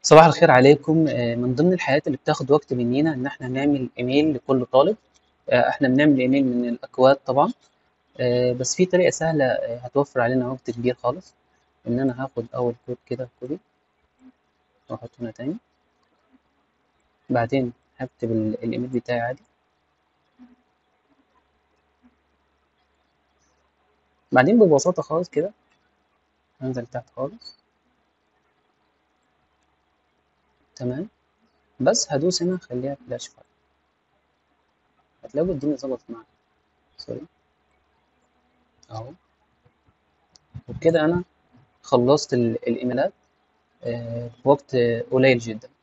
صباح الخير عليكم آه، من ضمن الحاجات اللي بتاخد وقت مننا ان احنا نعمل ايميل لكل طالب آه، احنا بنعمل ايميل من الاكواد طبعا آه، بس في طريقة سهلة آه، هتوفر علينا وقت كبير خالص ان انا هاخد اول كود كده كوبي واحطه هنا تاني بعدين هكتب ال- الايميل بتاعي عادي بعدين ببساطة خالص كده هنزل تحت خالص تمام بس هدوس هنا خليها فلاش فايل هتلاقوا الدنيا ظبطت معايا سوري اهو وبكده انا خلصت ال- الايميلات آه، في وقت آه، قليل جدا